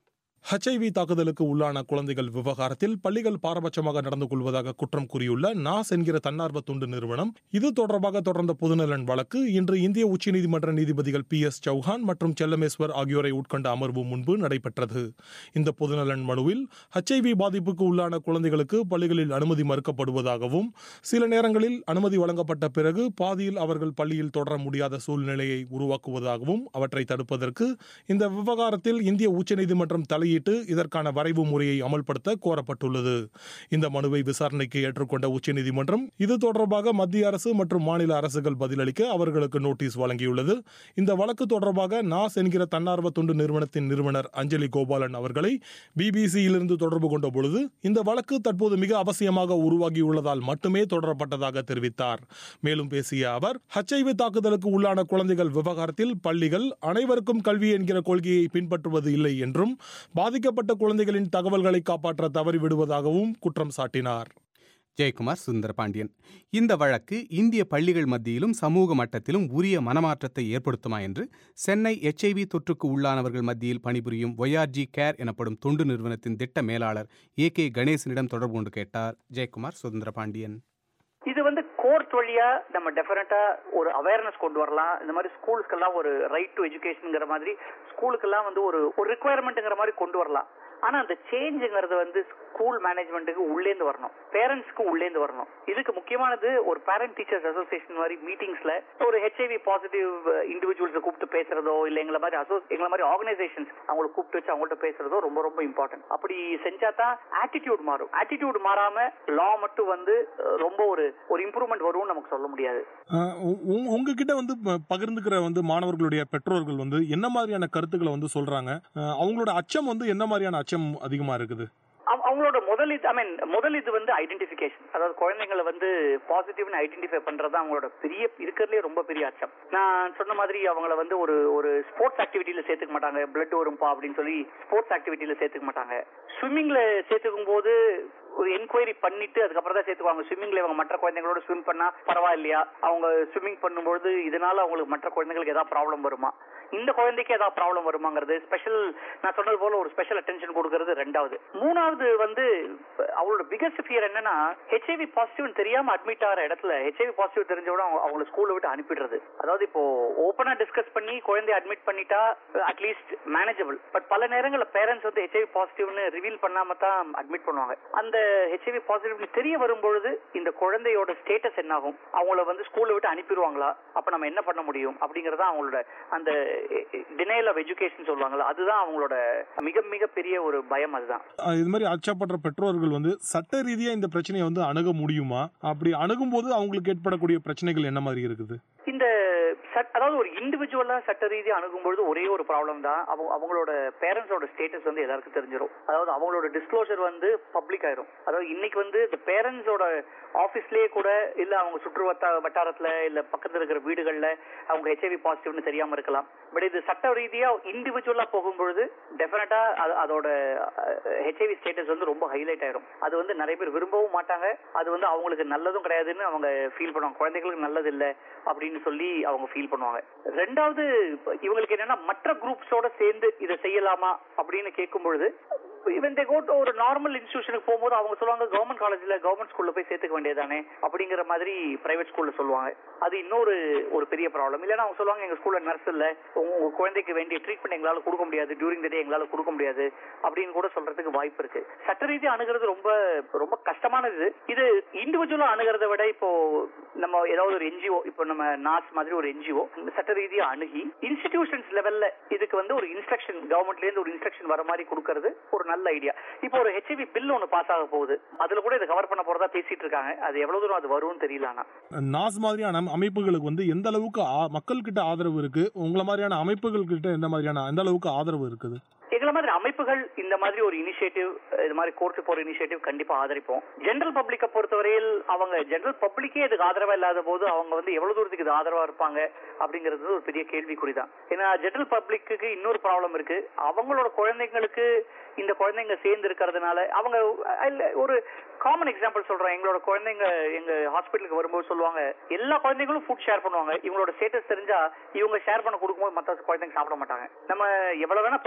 ஹெச்ஐவி தாக்குதலுக்கு உள்ளான குழந்தைகள் விவகாரத்தில் பள்ளிகள் பாரபட்சமாக நடந்து கொள்வதாக குற்றம் கூறியுள்ள நாஸ் என்கிற தன்னார்வ தொண்டு நிறுவனம் இது தொடர்பாக தொடர்ந்த பொதுநலன் வழக்கு இன்று இந்திய உச்சநீதிமன்ற நீதிபதிகள் பி எஸ் சௌஹான் மற்றும் செல்லமேஸ்வர் ஆகியோரை உட்கொண்ட அமர்வு முன்பு நடைபெற்றது இந்த பொதுநலன் மனுவில் ஹெச்ஐவி பாதிப்புக்கு உள்ளான குழந்தைகளுக்கு பள்ளிகளில் அனுமதி மறுக்கப்படுவதாகவும் சில நேரங்களில் அனுமதி வழங்கப்பட்ட பிறகு பாதியில் அவர்கள் பள்ளியில் தொடர முடியாத சூழ்நிலையை உருவாக்குவதாகவும் அவற்றை தடுப்பதற்கு இந்த விவகாரத்தில் இந்திய உச்சநீதிமன்றம் தலையிட்டு இதற்கான வரைவு முறையை அமல்படுத்த கோரப்பட்டுள்ளது இந்த மனுவை விசாரணைக்கு ஏற்றுக்கொண்ட உச்சநீதிமன்றம் இது தொடர்பாக மத்திய அரசு மற்றும் மாநில அரசுகள் பதிலளிக்க அவர்களுக்கு நோட்டீஸ் வழங்கியுள்ளது இந்த வழக்கு தொடர்பாக நாஸ் என்கிற தன்னார்வ தொண்டு நிறுவனத்தின் நிறுவனர் அஞ்சலி கோபாலன் அவர்களை பிபிசியிலிருந்து தொடர்பு கொண்ட பொழுது இந்த வழக்கு தற்போது மிக அவசியமாக உருவாகியுள்ளதால் மட்டுமே தொடரப்பட்டதாக தெரிவித்தார் மேலும் பேசிய அவர் ஹச்ஐவி தாக்குதலுக்கு உள்ளான குழந்தைகள் விவகாரத்தில் பள்ளிகள் அனைவருக்கும் கல்வி என்கிற கொள்கையை பின்பற்றுவது இல்லை என்றும் பாதிக்கப்பட்ட குழந்தைகளின் தகவல்களை காப்பாற்ற தவறிவிடுவதாகவும் குற்றம் சாட்டினார் ஜெயக்குமார் சுந்தரபாண்டியன் இந்த வழக்கு இந்திய பள்ளிகள் மத்தியிலும் சமூக மட்டத்திலும் உரிய மனமாற்றத்தை ஏற்படுத்துமா என்று சென்னை எச்ஐவி தொற்றுக்கு உள்ளானவர்கள் மத்தியில் பணிபுரியும் ஒய்ஆர்ஜி கேர் எனப்படும் தொண்டு நிறுவனத்தின் திட்ட மேலாளர் ஏ கே கணேசனிடம் தொடர்பு கொண்டு கேட்டார் ஜெயக்குமார் சுந்தரபாண்டியன் இது வந்து கோர்ட் வழியா நம்ம டெஃபினட்டா ஒரு அவேர்னஸ் கொண்டு வரலாம் இந்த மாதிரி ஸ்கூலுக்கெல்லாம் ஒரு ரைட் டு எஜுகேஷன்ங்கிற மாதிரி ஸ்கூலுக்கெல்லாம் வந்து ஒரு ஒரு ரிக்குவயர்மெண்ட்ங்கிற மாதிரி கொண்டு வரலாம் ஆனா அந்த சேஞ்சுங்கிறது வந்து ஸ்கூல் மேனேஜ்மெண்ட்டுக்கு உள்ளேந்து வரணும் பேரண்ட்ஸ்க்கு உள்ளேந்து வரணும் இதுக்கு முக்கியமானது ஒரு பேரண்ட் டீச்சர்ஸ் அசோசியேஷன் மாதிரி மீட்டிங்ஸ்ல ஒரு ஹெச்ஐவி பாசிட்டிவ் இண்டிவிஜுவல்ஸை கூப்பிட்டு பேசுறதோ இல்ல எங்களை மாதிரி அசோ எங்களை மாதிரி ஆர்கனைசேஷன்ஸ் அவங்களை கூப்பிட்டு வச்சு அவங்கள்ட்ட பேசுறதோ ரொம்ப ரொம்ப இம்பார்ட்டன்ட் அப்படி செஞ்சா தான் ஆட்டிடியூட் மாறும் ஆட்டிடியூட் மாறாம லா மட்டும் வந்து அஹ், ரொம்ப ஒரு ஒரு இம்ப்ரூவ்மெண்ட் வரும்னு நமக்கு சொல்ல முடியாது அஹ் உ- உங்க- உங்ககிட்ட வந்து ப- பகிர்ந்துக்கிற வந்து மாணவர்களுடைய பெற்றோர்கள் வந்து என்ன மாதிரியான கருத்துக்களை வந்து சொல்றாங்க அஹ் அவங்களோட அச்சம் வந்து என்ன மாதிரியான அச்சம் அதிகமா இருக்குது அவ- அவங்களோட முதல் இது ஐ மீன் முதல் இது வந்து ஐடென்டிஃபிகேஷன் அதாவது குழந்தைங்களை வந்து பாசிட்டிவ்னு ஐடென்டிஃபை பண்றது அவங்களோட பெரிய இருக்கிறதுலே ரொம்ப பெரிய அச்சம் நான் சொன்ன மாதிரி அவங்கள வந்து ஒரு ஒரு ஸ்போர்ட்ஸ் ஆக்டிவிட்டியில சேர்த்துக்க மாட்டாங்க பிளட் வரும்பா அப்படின்னு சொல்லி ஸ்போர்ட்ஸ் ஆக்டிவிட்டியில சேர்த்துக்க மாட்டாங்க ஸ்விம்மிங்ல சேர்த்துக்கும் போது ஒரு என்கொயரி பண்ணிட்டு அதுக்கப்புறம் தான் சேர்த்துக்குவாங்க ஸ்விம்மிங்ல இவங்க மற்ற குழந்தைங்களோட ஸ்விம் பண்ணா பரவாயில்லையா அவங்க ஸ்விம்மிங் பண்ணும்போது இதனால அவங்களுக்கு மற்ற குழந்தைங்களுக்கு ஏதாவது ப்ராப்ளம் வருமா இந்த குழந்தைக்கு ஏதாவது ப்ராப்ளம் வருமாங்கிறது ஸ்பெஷல் நான் சொன்னது போல ஒரு ஸ்பெஷல் அட்டென்ஷன் கொடுக்கறது ரெண்டாவது மூணாவது வந்து அவளோட பிகஸ்ட் ஃபியர் என்னன்னா ஹெச்ஐவி பாசிட்டிவ் தெரியாம அட்மிட் ஆகிற இடத்துல ஹெச்ஐவி பாசிட்டிவ் தெரிஞ்சோட அவங்க அவங்கள ஸ்கூல்ல விட்டு அனுப்பிடுறது அதாவது இப்போ ஓப்பனா டிஸ்கஸ் பண்ணி குழந்தைய அட்மிட் பண்ணிட்டா அட்லீஸ்ட் மேனேஜபிள் பட் பல நேரங்களில் பேரண்ட்ஸ் வந்து ஹெச்ஐவி பாசிட்டிவ்னு ரிவீல் பண்ணாம தான் அட்மிட் பண்ணுவாங்க அந்த ஹெச்ஐவி பாசிட்டிவ்னு தெரிய வரும்பொழுது இந்த குழந்தையோட ஸ்டேட்டஸ் என்ன ஆகும் அவங்கள வந்து ஸ்கூல்ல விட்டு அனுப்பிடுவாங்களா அப்ப நம்ம என்ன பண்ண முடியும் அப்படிங்கறத அவங்களோட அந்த டினைல் ஆஃப் எஜுகேஷன் சொல்லுவாங்கல்ல அதுதான் அவங்களோட மிக மிக பெரிய ஒரு பயம் அதுதான் அஹ் இது மாதிரி அச்சப்படுற பெற்றோர்கள் வந்து சட்ட ரீதியா இந்த பிரச்சனையை வந்து அணுக முடியுமா அப்படி அணுகும் போது அவங்களுக்கு ஏற்படக்கூடிய பிரச்சனைகள் என்ன மாதிரி இருக்குது இந்த சட்- அதாவது ஒரு இண்டிவிஜுவலா சட்ட ரீதியா அணுகும்பொழுது ஒரே ஒரு ப்ராப்ளம் தான் அவங்க அவங்களோட பேரண்ட்ஸோட ஸ்டேட்டஸ் வந்து எல்லாருக்கும் தெரிஞ்சிடும் அதாவது அவங்களோட டிஸ்க்ளோசர் வந்து பப்ளிக் ஆயிரும் அதாவது இன்னைக்கு வந்து இந்த பேரண்ட்ஸோட ஆபீஸ்லயே கூட இல்ல அவங்க சுற்று வட்டா வட்டாரத்துல இல்ல பக்கத்துல இருக்கிற வீடுகள்ல அவங்க ஹெச்ஐவி பாசிட்டிவ்னு தெரியாம இருக்கலாம் பட் இது சட்ட ரீதியா இண்டிவிஜுவலா போகும்பொழுது டெஃபினட்டா அதோட ஹெச்ஐவி ஸ்டேட்டஸ் வந்து ரொம்ப ஹைலைட் ஆயிரும் அது வந்து நிறைய பேர் விரும்பவும் மாட்டாங்க அது வந்து அவங்களுக்கு நல்லதும் கிடையாதுன்னு அவங்க ஃபீல் பண்ணுவாங்க குழந்தைகளுக்கு நல்லது இல்ல அப்படின்னு சொல்லி அவங்க ஃபீல் பண்ணுவாங்க ரெண்டாவது இவங்களுக்கு என்னன்னா மற்ற குரூப்ஸோட சேர்ந்து இதை செய்யலாமா அப்படின்னு கேட்கும் பொழுது இவன் தே கோ ஒரு நார்மல் இன்ஸ்டிடியூஷனுக்கு போகும்போது அவங்க சொல்லுவாங்க கவர்மெண்ட் காலேஜ்ல கவர்மெண்ட் ஸ்கூல்ல போய் சேர்த்துக்க வேண்டியதானே அப்படிங்கிற மாதிரி பிரைவேட் ஸ்கூல்ல சொல்லுவாங்க அது இன்னொரு ஒரு பெரிய ப்ராப்ளம் இல்லைன்னா அவங்க சொல்லுவாங்க எங்க ஸ்கூல்ல நர்ஸ் இல்ல உங்க உங்க குழந்தைக்கு வேண்டிய ட்ரீட்மெண்ட் எங்களால கொடுக்க முடியாது டியூரிங் த டே எங்களால கொடுக்க முடியாது அப்படின்னு கூட சொல்றதுக்கு வாய்ப்பு இருக்கு சட்ட ரீதியா அணுகிறது ரொம்ப ரொம்ப கஷ்டமானது இது இண்டிவிஜுவலா அணுகிறத விட இப்போ நம்ம ஏதாவது ஒரு என்ஜிஓ இப்போ நம்ம நாஸ் மாதிரி ஒரு என்ஜிஓ சட்ட ரீதியா அணுகி இன்ஸ்டிடியூஷன்ஸ் லெவல்ல இதுக்கு வந்து ஒரு இன்ஸ்ட்ரக்ஷன் கவர்மெண்ட்ல இருந்து ஒரு இன்ஸ்ட்ரக்ஷன் வர மாதிரி கொடுக்கறது ஒரு நல்ல ஐடியா இப்போ ஒரு ஹெச்ஐவி பில் ஒன்னு பாஸ் ஆக போகுது அதுல கூட இதை கவர் பண்ண போறதா பேசிட்டு இருக்காங்க அது எவ்வளவு தூரம் அது வரும்னு தெரியல ஆனா நாஸ் மாதிரியான அமைப்புகளுக்கு வந்து எந்த அளவுக்கு ஆ- மக்கள்கிட்ட ஆதரவு இருக்கு உங்களை மாதிரியான அமைப்புகள் கிட்ட எந்த மாதிரியான எந்த அளவுக்கு ஆதரவு இருக்குது எங்களை மாதிரி அமைப்புகள் இந்த மாதிரி ஒரு இனிஷியேட்டிவ் இது மாதிரி கோர்ட்டு போற இனிஷியேட்டிவ் கண்டிப்பா ஆதரிப்போம் ஜெனரல் பப்ளிக்கை பொறுத்தவரையில் அவங்க ஜெனரல் பப்ளிக்கே இதுக்கு ஆதரவா இல்லாத போது அவங்க வந்து எவ்வளவு தூரத்துக்கு இது ஆதரவா இருப்பாங்க அப்படிங்கிறது ஒரு பெரிய கேள்விக்குறி தான் ஏன்னா ஜெனரல் பப்ளிக்கு இன்னொரு ப்ராப்ளம் இருக்கு அவங்களோட குழந்தைங்களுக்கு இந்த குழந்தைங்க சேர்ந்து இருக்கிறதுனால அவங்க இல்ல, ஒரு காமன் எக்ஸாம்பிள் சொல்றேன் எங்களோட குழந்தைங்க எங்க ஹாஸ்பிட்டலுக்கு வரும்போது சொல்லுவாங்க எல்லா குழந்தைங்களும் ஃபுட் ஷேர் பண்ணுவாங்க இவங்களோட ஸ்டேட்டஸ் தெரிஞ்சா இவங்க ஷேர் பண்ண கொடுக்கும்போது மற்ற குழந்தைங்க சாப்பிட மாட்டாங்க நம்ம எவ்வளவு வேணா பேசலாம்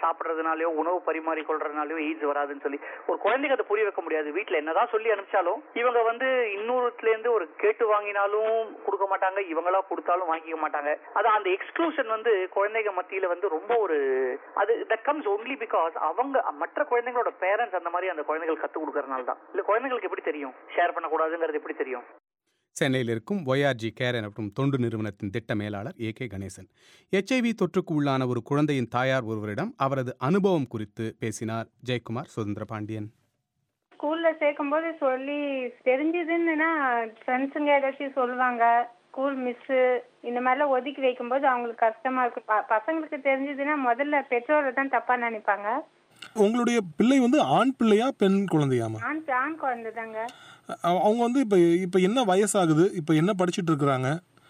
சாப்பிடுறதுனாலயோ உணவு பரிமாறிக்கொள்றதுனாலயோ எய்ட்ஸ் வராதுன்னு சொல்லி ஒரு குழந்தைக்கு அதை புரிய வைக்க முடியாது வீட்டுல என்னதான் சொல்லி அனுப்பிச்சாலும் இவங்க வந்து இன்னொருத்துல இருந்து ஒரு கேட்டு வாங்கினாலும் கொடுக்க மாட்டாங்க இவங்களா கொடுத்தாலும் வாங்கிக்க மாட்டாங்க அது அந்த எக்ஸ்க்ளூஷன் வந்து குழந்தைங்க மத்தியில வந்து ரொம்ப ஒரு அது தட் கம்ஸ் ஒன்லி பிகாஸ் அவங்க மற்ற குழந்தைங்களோட பேரண்ட்ஸ் அந்த மாதிரி அந்த குழந்தைகள் கத்து கொடுக்கறதுனால தான் இல்ல குழந்தைங்களுக்கு எப்படி தெரியும் ஷேர் பண்ணக்கூடாதுங்கிறது எப்படி தெரியும் சென்னையில் இருக்கும் ஒய்ஆர்ஜி கேர் எனப்படும் தொண்டு நிறுவனத்தின் திட்ட மேலாளர் ஏ கே கணேசன் எச்ஐவி தொற்றுக்கு உள்ளான ஒரு குழந்தையின் தாயார் ஒருவரிடம் அவரது அனுபவம் குறித்து பேசினார் ஜெயக்குமார் சுதந்திர பாண்டியன் ஸ்கூல்ல சேர்க்கும்போது சொல்லி தெரிஞ்சதுன்னா ஃப்ரெண்ட்ஸுங்க ஏதாச்சும் சொல்லுவாங்க ஸ்கூல் மிஸ்ஸு இந்த மாதிரிலாம் ஒதுக்கி வைக்கும்போது அவங்களுக்கு கஷ்டமா இருக்கும் ப- பசங்களுக்கு தெரிஞ்சதுன்னா முதல்ல பெற்றோரை தான் தப்பா நினைப்பாங்க உங்களுடைய பிள்ளை வந்து ஆண் பிள்ளையா பெண் குழந்தையாமா ஆண் ஆண் குழந்தை தாங்க அ- அவங்க வந்து இப்போ இப்போ என்ன வயசாகுது இப்போ என்ன படிச்சிட்டு இருக்கிறாங்க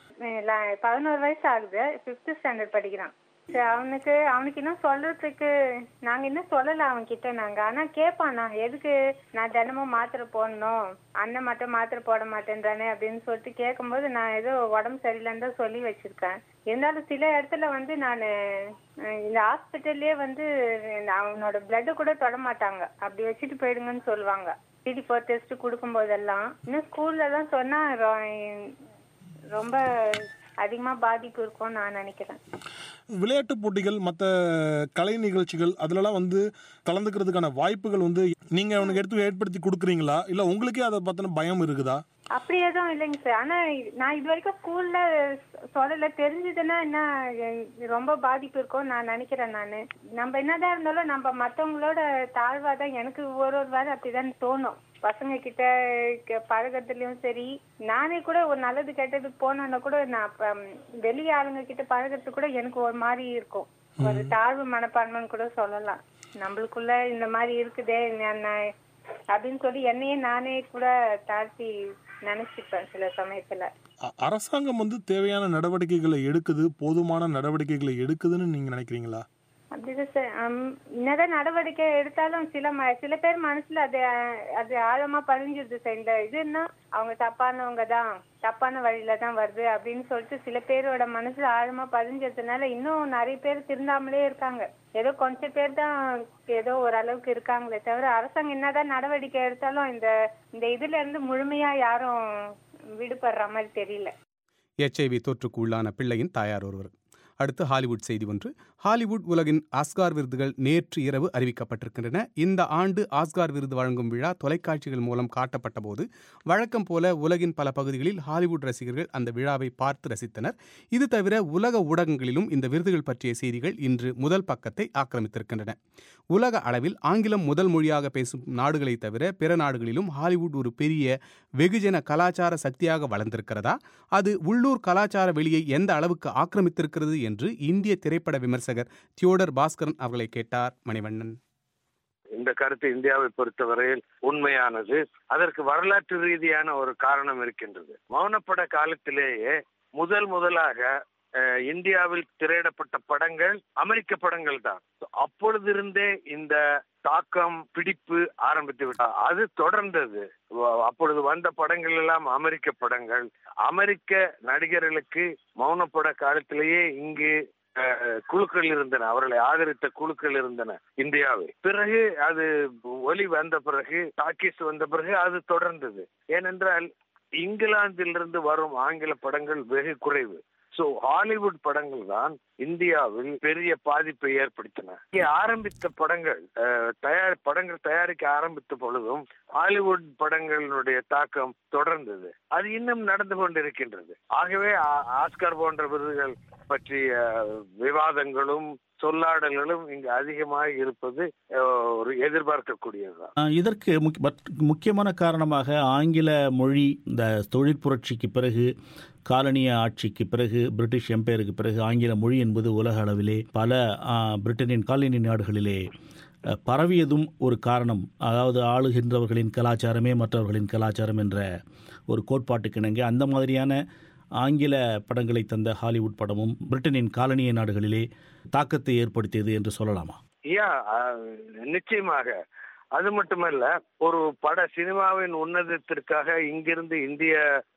பதினோரு வயசு ஆகுது ஃபிஃப்த் ஸ்டாண்டர்ட் படிக்கிறான் சரி, அவனுக்கு அவனுக்கு இன்னும் சொல்றதுக்கு நாங்க இன்னும் சொல்லல அவன் கிட்ட நாங்க ஆனா கேட்பான் நான் எதுக்கு நான் தினமும் மாத்திரை போடணும் அண்ணன் மட்டும் மாத்திரை போட மாட்டேன்றானே அப்படின்னு சொல்லிட்டு கேட்கும்போது நான் ஏதோ உடம்பு சரியில்லைன்னு தான் சொல்லி வச்சிருக்கேன் இருந்தாலும் சில இடத்துல வந்து நான் இந்த ஹாஸ்பிட்டல்லே வந்து அவனோட பிளட்டு கூட தொட மாட்டாங்க அப்படி வச்சுட்டு போயிடுங்கன்னு சொல்லுவாங்க சிடி ஃபோர் டெஸ்ட் கொடுக்கும் போதெல்லாம் இன்னும் ஸ்கூல்ல எல்லாம் சொன்னா ரொ- ரொம்ப அதிகமா பாதிப்பு இருக்கும்னு நான் நினைக்கிறேன் விளையாட்டு போட்டிகள் மற்ற கலை நிகழ்ச்சிகள் அதுலலாம் வந்து கலந்துக்கிறதுக்கான வாய்ப்புகள் வந்து நீங்க அவனுக்கு எடுத்து ஏற்படுத்தி கொடுக்குறீங்களா இல்ல உங்களுக்கே அதை பத்தின பயம் இருக்குதா அப்படி எதுவும் இல்லைங்க சார் ஆனா நான் இது வரைக்கும் ஸ்கூல்ல சொல்லல தெரிஞ்சதுன்னா என்ன எ- ரொம்ப பாதிப்பு இருக்கும் நான் நினைக்கிறேன் நானு நம்ம என்னதான் இருந்தாலும் நம்ம மத்தவங்களோட தாழ்வா தான் எனக்கு ஒரு ஒரு வாரம் அப்படிதான் தோணும் பசங்க கிட்ட க- பழகுறதுலயும் சரி நானே கூட ஒரு நல்லது கெட்டதுக்கு போனோன்னா கூட நான் அப்ப, ம், வெளி ஆளுங்க கிட்ட பழகுறது கூட எனக்கு ஒரு மாதிரி இருக்கும் ஒரு தாழ்வு மனப்பான்மைன்னு கூட சொல்லலாம் நம்மளுக்குள்ள இந்த மாதிரி இருக்குதே நான் நான் அப்படின்னு சொல்லி என்னையே நானே கூட தாழ்த்தி நினைச்சுப்பேன் சில சமயத்துல அ- அரசாங்கம் வந்து தேவையான நடவடிக்கைகளை எடுக்குது போதுமான நடவடிக்கைகளை எடுக்குதுன்னு நீங்க நினைக்கிறீங்களா அப்படிதான் சார் ஹம், என்னதான் நடவடிக்கை எடுத்தாலும் சில ம- சில பேர் மனசுல அது அது ஆழமா பதிஞ்சிருது சார் இந்த இதுன்னா அவங்க தப்பானவங்க தான் தப்பான வழியில தான் வருது அப்படின்னு சொல்லிட்டு சில பேரோட மனசுல ஆழமா பதிஞ்சதுனால இன்னும் நிறைய பேர் திருந்தாமலே இருக்காங்க ஏதோ கொஞ்சம் பேர் தான் ஏதோ ஓரளவுக்கு இருக்காங்களே தவிர அரசாங்கம் என்னதான் நடவடிக்கை எடுத்தாலும் இந்த இந்த இதுல இருந்து முழுமையா யாரும் விடுபடுற மாதிரி தெரியல எச்ஐவி தொற்றுக்கு உள்ளான பிள்ளையின் தாயார் ஒருவர் அடுத்து ஹாலிவுட் செய்தி ஒன்று ஹாலிவுட் உலகின் ஆஸ்கார் விருதுகள் நேற்று இரவு அறிவிக்கப்பட்டிருக்கின்றன இந்த ஆண்டு ஆஸ்கார் விருது வழங்கும் விழா தொலைக்காட்சிகள் மூலம் காட்டப்பட்ட போது வழக்கம் போல உலகின் பல பகுதிகளில் ஹாலிவுட் ரசிகர்கள் அந்த விழாவை பார்த்து ரசித்தனர் இது தவிர உலக ஊடகங்களிலும் இந்த விருதுகள் பற்றிய செய்திகள் இன்று முதல் பக்கத்தை ஆக்கிரமித்திருக்கின்றன உலக அளவில் ஆங்கிலம் முதல் மொழியாக பேசும் நாடுகளை தவிர பிற நாடுகளிலும் ஹாலிவுட் ஒரு பெரிய வெகுஜன கலாச்சார சக்தியாக வளர்ந்திருக்கிறதா அது உள்ளூர் கலாச்சார வெளியை எந்த அளவுக்கு ஆக்கிரமித்திருக்கிறது என்று இந்திய திரைப்பட விமர்சகர் தியோடர் பாஸ்கரன் அவர்களை கேட்டார் மணிவண்ணன் இந்த கருத்து இந்தியாவை பொறுத்தவரையில் உண்மையானது அதற்கு வரலாற்று ரீதியான ஒரு காரணம் இருக்கின்றது மௌனப்பட காலத்திலேயே முதல் முதலாக அஹ், இந்தியாவில் திரையிடப்பட்ட படங்கள் அமெரிக்க படங்கள் தான் அப்பொழுதிருந்தே இந்த தாக்கம் பிடிப்பு ஆரம்பித்து விட்டார் அது தொடர்ந்தது வ- அப்பொழுது வந்த படங்கள் எல்லாம் அமெரிக்க படங்கள் அமெரிக்க நடிகர்களுக்கு மௌனப்பட காலத்திலேயே இங்கு அஹ், குழுக்கள் இருந்தன அவர்களை ஆதரித்த குழுக்கள் இருந்தன இந்தியாவில் பிறகு அது ஒலி வந்த பிறகு டாக்கீஸ் வந்த பிறகு அது தொடர்ந்தது ஏனென்றால் இங்கிலாந்திலிருந்து வரும் ஆங்கில படங்கள் வெகு குறைவு சோ ஹாலிவுட் படங்கள் தான் இந்தியாவில் பெரிய பாதிப்பை ஏற்படுத்தின இங்கே ஆரம்பித்த படங்கள் அஹ், தயார் படங்கள் தயாரிக்க ஆரம்பித்த பொழுதும் ஹாலிவுட் படங்களினுடைய தாக்கம் தொடர்ந்தது அது இன்னும் நடந்து கொண்டிருக்கின்றது ஆகவே ஆ- ஆஸ்கார் போன்ற விருதுகள் பற்றிய விவாதங்களும் சொல்லாடல்களும் இங்கு அதிகமாக இருப்பது அஹ், ஒரு எதிர்பார்க்கக்கூடியதுதான் ஆஹ் இதற்கு முக்- மற்- முக்கியமான காரணமாக ஆங்கில மொழி இந்த தொழிற்புரட்சிக்கு பிறகு காலனிய ஆட்சிக்கு பிறகு பிரிட்டிஷ் எம்பையருக்கு பிறகு ஆங்கில மொழி என்பது உலக அளவிலே பல ஆஹ், பிரிட்டனின் காலனி நாடுகளிலே அஹ், பரவியதும் ஒரு காரணம் அதாவது ஆளுகின்றவர்களின் கலாச்சாரமே மற்றவர்களின் கலாச்சாரம் என்ற ஒரு கோட்பாட்டுக்கு இணங்க அந்த மாதிரியான ஆங்கில படங்களை தந்த ஹாலிவுட் படமும் பிரிட்டனின் காலனிய நாடுகளிலே தாக்கத்தை ஏற்படுத்தியது என்று சொல்லலாமா யா அஹ், நிச்சயமாக அது மட்டுமல்ல ஒரு பட சினிமாவின் உன்னதத்திற்காக இங்கிருந்து இந்திய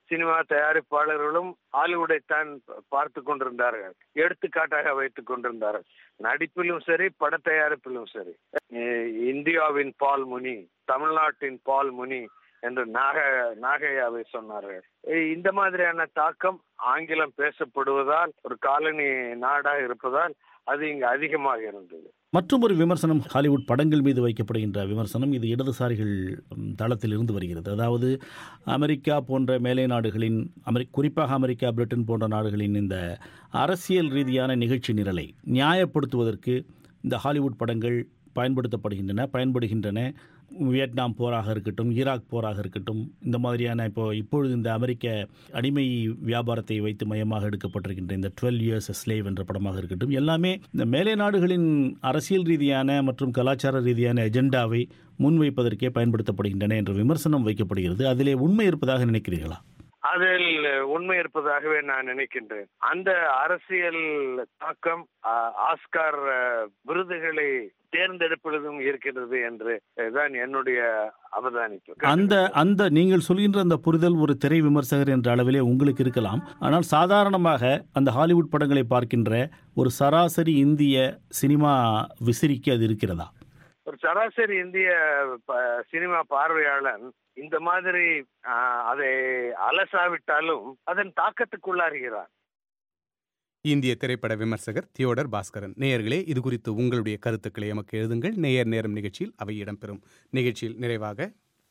சினிமா தயாரிப்பாளர்களும் ஹாலிவுடைத்தான் பார்த்து கொண்டிருந்தார்கள் எடுத்துக்காட்டாக வைத்துக் கொண்டிருந்தார்கள் நடிப்பிலும் சரி பட தயாரிப்பிலும் சரி அஹ் இந்தியாவின் பால் முனி தமிழ்நாட்டின் பால் முனி என்று நாக நாகையாவை சொன்னார்கள் அஹ் இந்த மாதிரியான தாக்கம் ஆங்கிலம் பேசப்படுவதால் ஒரு காலனி நாடாக இருப்பதால் அது இங்கு அதிகமாக இருந்தது மற்றும் ஒரு விமர்சனம் ஹாலிவுட் படங்கள் மீது வைக்கப்படுகின்ற விமர்சனம் இது இடதுசாரிகள் ம், தளத்தில் இருந்து வருகிறது அதாவது அமெரிக்கா போன்ற மேலை நாடுகளின் அமெரி குறிப்பாக அமெரிக்கா பிரிட்டன் போன்ற நாடுகளின் இந்த அரசியல் ரீதியான நிகழ்ச்சி நிரலை நியாயப்படுத்துவதற்கு இந்த ஹாலிவுட் படங்கள் பயன்படுத்தப்படுகின்றன பயன்படுகின்றன வியட்நாம் போராக இருக்கட்டும் ஈராக் போராக இருக்கட்டும் இந்த மாதிரியான இப்போ இப்பொழுது இந்த அமெரிக்க அடிமை வியாபாரத்தை வைத்து மையமாக எடுக்கப்பட்டிருக்கின்ற இந்த டுவெல் இயர்ஸ் ஸ்லேவ் என்ற படமாக இருக்கட்டும் எல்லாமே இந்த மேலை நாடுகளின் அரசியல் ரீதியான மற்றும் கலாச்சார ரீதியான எஜெண்டாவை முன்வைப்பதற்கே பயன்படுத்தப்படுகின்றன என்ற விமர்சனம் வைக்கப்படுகிறது அதிலே உண்மை இருப்பதாக நினைக்கிறீர்களா அதில் உண்மை இருப்பதாகவே நான் நினைக்கின்றேன் அந்த அரசியல் தாக்கம் ஆ- ஆஸ்கார் அஹ், விருதுகளை தேர்ந்தெடுப்பதும் இருக்கின்றது என்று தான் என்னுடைய அவதானிப்பு அந்த அந்த நீங்கள் சொல்கின்ற அந்த புரிதல் ஒரு திரை விமர்சகர் என்ற அளவிலே உங்களுக்கு இருக்கலாம் ஆனால் சாதாரணமாக அந்த ஹாலிவுட் படங்களை பார்க்கின்ற ஒரு சராசரி இந்திய சினிமா விசிறிக்கு அது இருக்கிறதா ஒரு சராசரி இந்திய ப- சினிமா பார்வையாளன் இந்த மாதிரி ஆ, அதை அலசாவிட்டாலும் அதன் தாக்கத்துக்குள்ளாகிறான் இந்திய திரைப்பட விமர்சகர் தியோடர் பாஸ்கரன் நேயர்களே இது குறித்து உங்களுடைய கருத்துக்களை எமக்கு எழுதுங்கள் நேயர் நேரம் நிகழ்ச்சியில் அவை இடம்பெறும் நிகழ்ச்சியில் நிறைவாக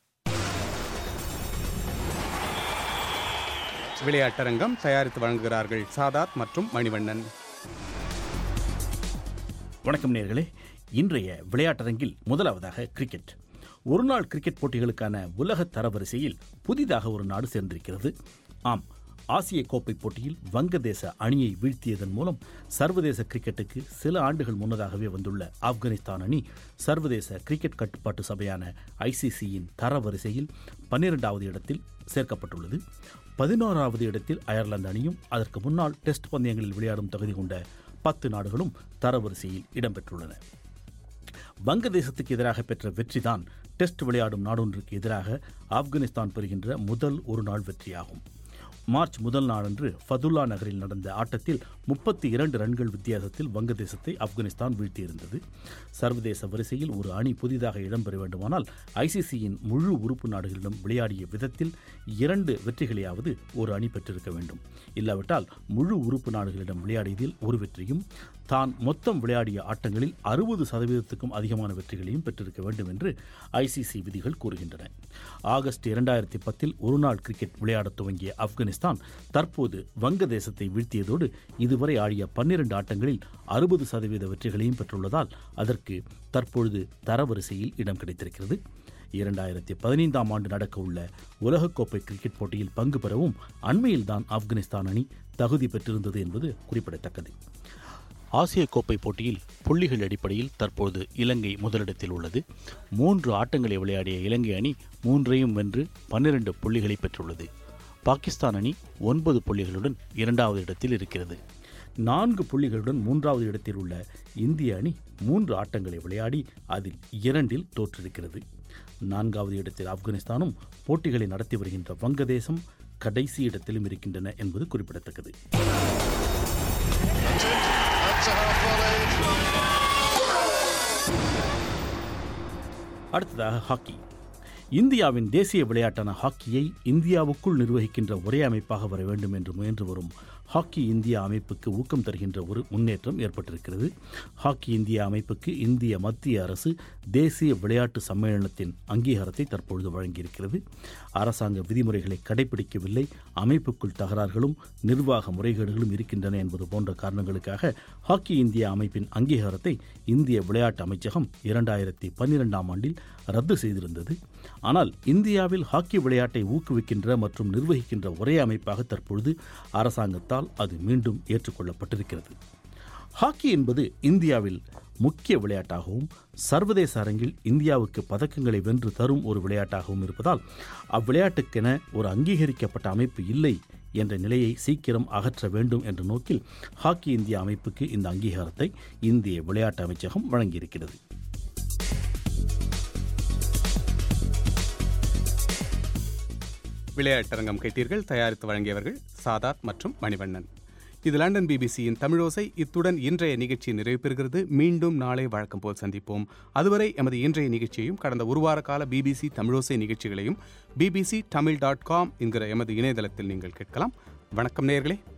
விளையாட்டரங்கம் தயாரித்து வழங்குகிறார்கள் சாதாத் மற்றும் மணிவண்ணன் வணக்கம் நேர்களே இன்றைய விளையாட்டரங்கில் முதலாவதாக கிரிக்கெட் ஒருநாள் கிரிக்கெட் போட்டிகளுக்கான உலக தரவரிசையில் புதிதாக ஒரு நாடு சேர்ந்திருக்கிறது ஆம் ஆசிய கோப்பை போட்டியில் வங்கதேச அணியை வீழ்த்தியதன் மூலம் சர்வதேச கிரிக்கெட்டுக்கு சில ஆண்டுகள் முன்னதாகவே வந்துள்ள ஆப்கானிஸ்தான் அணி சர்வதேச கிரிக்கெட் கட்டுப்பாட்டு சபையான ஐசிசியின் தரவரிசையில் பன்னிரெண்டாவது இடத்தில் சேர்க்கப்பட்டுள்ளது பதினோராவது இடத்தில் அயர்லாந்து அணியும் அதற்கு முன்னால் டெஸ்ட் பந்தயங்களில் விளையாடும் தகுதி கொண்ட பத்து நாடுகளும் தரவரிசையில் இடம்பெற்றுள்ளன வங்கதேசத்துக்கு எதிராக பெற்ற வெற்றிதான் டெஸ்ட் விளையாடும் நாடொன்றுக்கு எதிராக ஆப்கானிஸ்தான் பெறுகின்ற முதல் ஒரு நாள் வெற்றியாகும் மார்ச் முதல் நாளன்று ஃபதுல்லா நகரில் நடந்த ஆட்டத்தில் முப்பத்தி இரண்டு ரன்கள் வித்தியாசத்தில் வங்கதேசத்தை ஆப்கானிஸ்தான் வீழ்த்தியிருந்தது சர்வதேச வரிசையில் ஒரு அணி புதிதாக இடம்பெற வேண்டுமானால் ஐசிசியின் முழு உறுப்பு நாடுகளிடம் விளையாடிய விதத்தில் இரண்டு வெற்றிகளையாவது ஒரு அணி பெற்றிருக்க வேண்டும் இல்லாவிட்டால் முழு உறுப்பு நாடுகளிடம் விளையாடியதில் ஒரு வெற்றியும் தான் மொத்தம் விளையாடிய ஆட்டங்களில் அறுபது சதவீதத்துக்கும் அதிகமான வெற்றிகளையும் பெற்றிருக்க வேண்டும் என்று ஐசிசி விதிகள் கூறுகின்றன ஆகஸ்ட் இரண்டாயிரத்தி பத்தில் ஒருநாள் கிரிக்கெட் விளையாடத் துவங்கிய ஆப்கானிஸ்தான் தற்போது வங்கதேசத்தை வீழ்த்தியதோடு இதுவரை ஆடிய பன்னிரண்டு ஆட்டங்களில் அறுபது சதவீத வெற்றிகளையும் பெற்றுள்ளதால் அதற்கு தற்பொழுது தரவரிசையில் இடம் கிடைத்திருக்கிறது இரண்டாயிரத்தி பதினைந்தாம் ஆண்டு நடக்க உள்ள உலகக்கோப்பை கிரிக்கெட் போட்டியில் பங்கு பெறவும் அண்மையில்தான் ஆப்கானிஸ்தான் அணி தகுதி பெற்றிருந்தது என்பது குறிப்பிடத்தக்கது ஆசிய கோப்பை போட்டியில் புள்ளிகள் அடிப்படையில் தற்போது இலங்கை முதலிடத்தில் உள்ளது மூன்று ஆட்டங்களை விளையாடிய இலங்கை அணி மூன்றையும் வென்று பன்னிரண்டு புள்ளிகளை பெற்றுள்ளது பாகிஸ்தான் அணி ஒன்பது புள்ளிகளுடன் இரண்டாவது இடத்தில் இருக்கிறது நான்கு புள்ளிகளுடன் மூன்றாவது இடத்தில் உள்ள இந்திய அணி மூன்று ஆட்டங்களை விளையாடி அதில் இரண்டில் தோற்றிருக்கிறது நான்காவது இடத்தில் ஆப்கானிஸ்தானும் போட்டிகளை நடத்தி வருகின்ற வங்கதேசம் கடைசி இடத்திலும் இருக்கின்றன என்பது குறிப்பிடத்தக்கது அடுத்ததாக ஹாக்கி இந்தியாவின் தேசிய விளையாட்டான ஹாக்கியை இந்தியாவுக்குள் நிர்வகிக்கின்ற ஒரே அமைப்பாக வர வேண்டும் என்று முயன்று வரும் ஹாக்கி இந்தியா அமைப்புக்கு ஊக்கம் தருகின்ற ஒரு முன்னேற்றம் ஏற்பட்டிருக்கிறது ஹாக்கி இந்தியா அமைப்புக்கு இந்திய மத்திய அரசு தேசிய விளையாட்டு சம்மேளனத்தின் அங்கீகாரத்தை தற்பொழுது வழங்கியிருக்கிறது அரசாங்க விதிமுறைகளை கடைபிடிக்கவில்லை அமைப்புக்குள் தகராறுகளும் நிர்வாக முறைகேடுகளும் இருக்கின்றன என்பது போன்ற காரணங்களுக்காக ஹாக்கி இந்தியா அமைப்பின் அங்கீகாரத்தை இந்திய விளையாட்டு அமைச்சகம் இரண்டாயிரத்தி பன்னிரெண்டாம் ஆண்டில் ரத்து செய்திருந்தது ஆனால் இந்தியாவில் ஹாக்கி விளையாட்டை ஊக்குவிக்கின்ற மற்றும் நிர்வகிக்கின்ற ஒரே அமைப்பாக தற்பொழுது அரசாங்கத்தால் அது மீண்டும் ஏற்றுக்கொள்ளப்பட்டிருக்கிறது ஹாக்கி என்பது இந்தியாவில் முக்கிய விளையாட்டாகவும் சர்வதேச அரங்கில் இந்தியாவுக்கு பதக்கங்களை வென்று தரும் ஒரு விளையாட்டாகவும் இருப்பதால் அவ்விளையாட்டுக்கென ஒரு அங்கீகரிக்கப்பட்ட அமைப்பு இல்லை என்ற நிலையை சீக்கிரம் அகற்ற வேண்டும் என்ற நோக்கில் ஹாக்கி இந்தியா அமைப்புக்கு இந்த அங்கீகாரத்தை இந்திய விளையாட்டு அமைச்சகம் வழங்கியிருக்கிறது விளையாட்டரங்கம் கேட்டீர்கள் தயாரித்து வழங்கியவர்கள் சாதாத் மற்றும் மணிவண்ணன் இது லண்டன் பிபிசியின் தமிழோசை இத்துடன் இன்றைய நிகழ்ச்சி நிறைவு பெறுகிறது மீண்டும் நாளை வழக்கம் போல் சந்திப்போம் அதுவரை எமது இன்றைய நிகழ்ச்சியையும் கடந்த ஒரு வார கால பிபிசி தமிழோசை நிகழ்ச்சிகளையும் பிபிசி தமிழ் டாட் காம் என்கிற எமது இணையதளத்தில் நீங்கள் கேட்கலாம் வணக்கம் நேயர்களே